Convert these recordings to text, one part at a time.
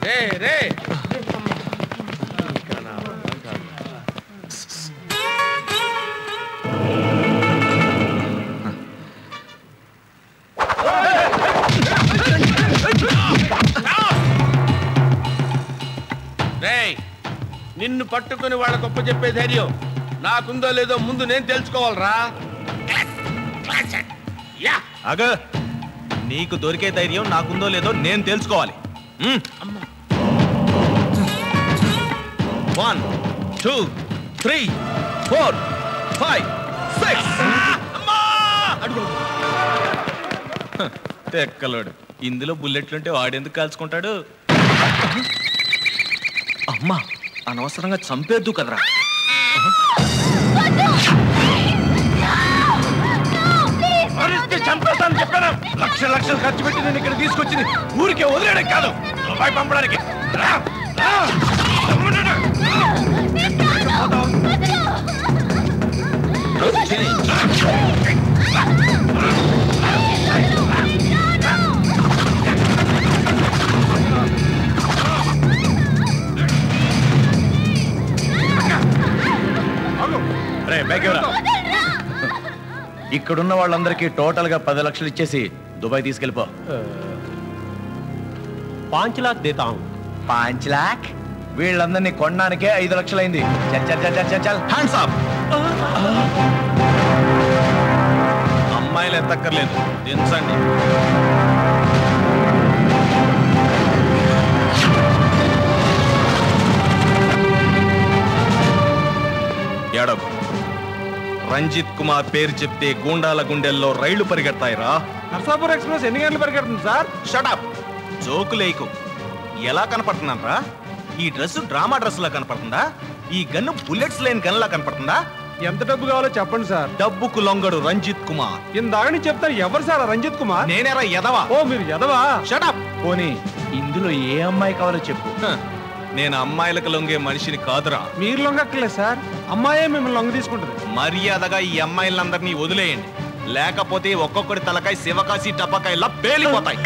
రే రే రేయ్ నిన్ను పట్టుకుని వాళ్ళ గొప్ప చెప్పే ధైర్యం నాకుందో లేదో ముందు నేను తెలుసుకోవాలరా యా అగ నీకు దొరికే ధైర్యం నాకుందో లేదో నేను తెలుసుకోవాలి one two three four five six తెక్కలోడు ఇందులో బుల్లెట్లుంటే వాడెందుకు కాల్చుకుంటాడు అమ్మా అనవసరంగా చంపేద్దు కదరా మరిస్తే చంపేస్తాను చెప్పాను లక్ష లక్షలు ఖర్చు పెట్టి నేను ఇక్కడ తీసుకొచ్చింది ఊరికే వదిలేయడం కాదు దుబాయ్ పంపడానికి రా, రా. తమ్ముడు, రే బైక్ ఎవరా ఇక్కడున్న వాళ్ళందరికీ టోటల్ గా పది లక్షలు ఇచ్చేసి దుబాయ్ తీసుకెళ్ళిపో पाँच लाख देता हूँ పాంచ్ లాక్ వీళ్ళందరినీ కొనడానికే ఐదు లక్షలైంది చల్ చల్ చల్ చల్ చల్ చల్ హ్యాండ్స్ అప్ అమ్మాయిలు ఎత్తక్కర్లేదు దించండి ఎడకు రంజిత్ కుమార్ పేరు చెప్తే గూండాల గుండెల్లో రైళ్లు పరిగెడతాయిరా నర్సాపూర్ ఎక్స్ప్రెస్ ఎన్ని గంటలు పరిగెడుతుంది సార్ షటప్ జోకులేకు ఎలా కనపడుతున్నారా ఈ డ్రెస్ డ్రామా డ్రెస్ లా కనపడుతుందా ఈ గన్ను బుల్లెట్స్ లేని గన్ లా కనపడుతుందా ఎంత డబ్బు కావాలో చెప్పండి సార్ డబ్బుకు లొంగడు రంజిత్ కుమార్ ఇందాక నుంచి చెప్తాను ఎవరు సార్ ఆ రంజిత్ కుమార్ నేనేరా ఎదవా ఓ మీరు ఎదవా షటప్ పోనీ ఇందులో ఏ అమ్మాయి కావాలో చెప్పు నేను అమ్మాయిలకు లొంగే మనిషిని కాదురా మీరు లొంగక్కర్లేదు సార్ అమ్మాయే మిమ్మల్ని లొంగ తీసుకుంటుంది మర్యాదగా ఈ అమ్మాయిలందరినీ వదిలేయండి లేకపోతే ఒక్కొక్కడి తలకాయ శివకాశి టపాకాయలా పేలిపోతాయి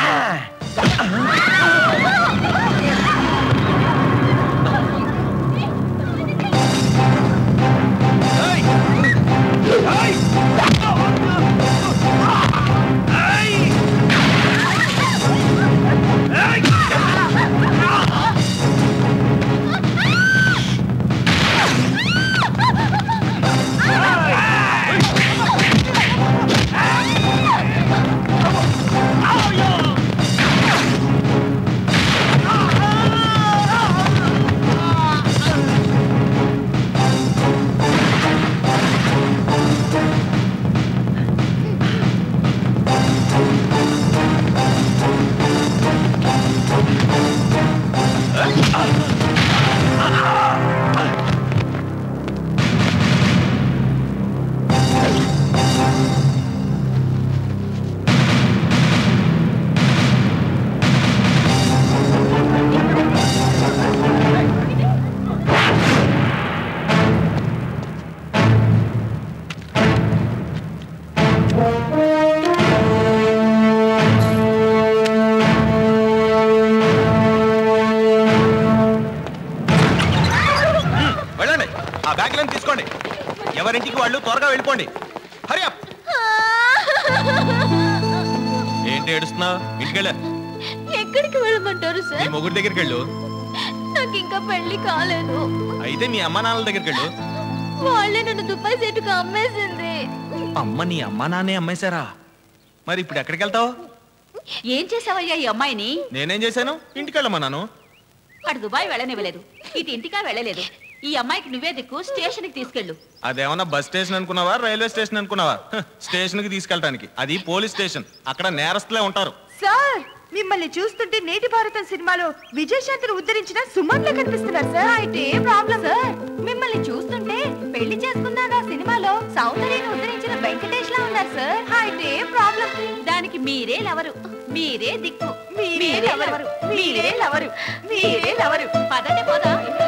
వెళ్ళండి ఆ బ్యాగ్లను తీసుకోండి ఎవరింటికి వాళ్ళు త్వరగా వెళ్ళిపోండి హరి అప్ ఏంటి ఏడుస్తున్నావు ఇంటికెళ్ళ ఎక్కడికి వెళ్ళమంటారు నీ సార్ మొగుడి దగ్గరికి వెళ్ళు నాకు ఇంకా పెళ్లి కాలేదు అయితే మీ అమ్మ నాన్నల దగ్గరికి వెళ్ళు వాళ్ళే నన్ను దుబాయ్ సీటుకు అమ్మేసింది అమ్మ నీ అమ్మ నాన్నే అమ్మేశారా మరి ఇప్పుడు ఎక్కడికి వెళ్తావు ఏం చేసావయ్యా ఈ అమ్మాయిని నేనేం చేశాను ఇంటికి వెళ్ళమన్నాను అటు దుబాయ్ వెళ్ళనివ్వలేదు ఇటు ఇంటికా వెళ్ళలేదు ఈ అమ్మాయికి నువ్వే దిక్కు స్టేషన్ కి తీసుకెళ్ళు అదేమన్నా బస్ స్టేషన్ అనుకున్నావా రైల్వే స్టేషన్ అనుకున్నావా హ, స్టేషన్కి తీసుకెళ్ళటానికి అది పోలీస్ స్టేషన్ అక్కడ నేరస్తులే ఉంటారు సార్ మిమ్మల్ని చూస్తుంటే నేటి భారతం సినిమాలో విజయశాంతిని ఉద్ధరించిన సుమన్లా కనిపిస్తున్నారు సార్ అయితే ఏం ప్రాబ్లం సార్ మిమ్మల్ని చూస్తుంటే పెళ్లి చేసుకున్నాగా సినిమాలో సౌందర్యను ఉద్ధరించిన వెంకటేష్ లా ఉన్నారు సార్ అయితే ఏం ప్రాబ్లం దానికి మీరే లవరు మీరే దిక్కు మీరే లవరు, మీరే లవరు, మీరే లవరు. పదండి పోదా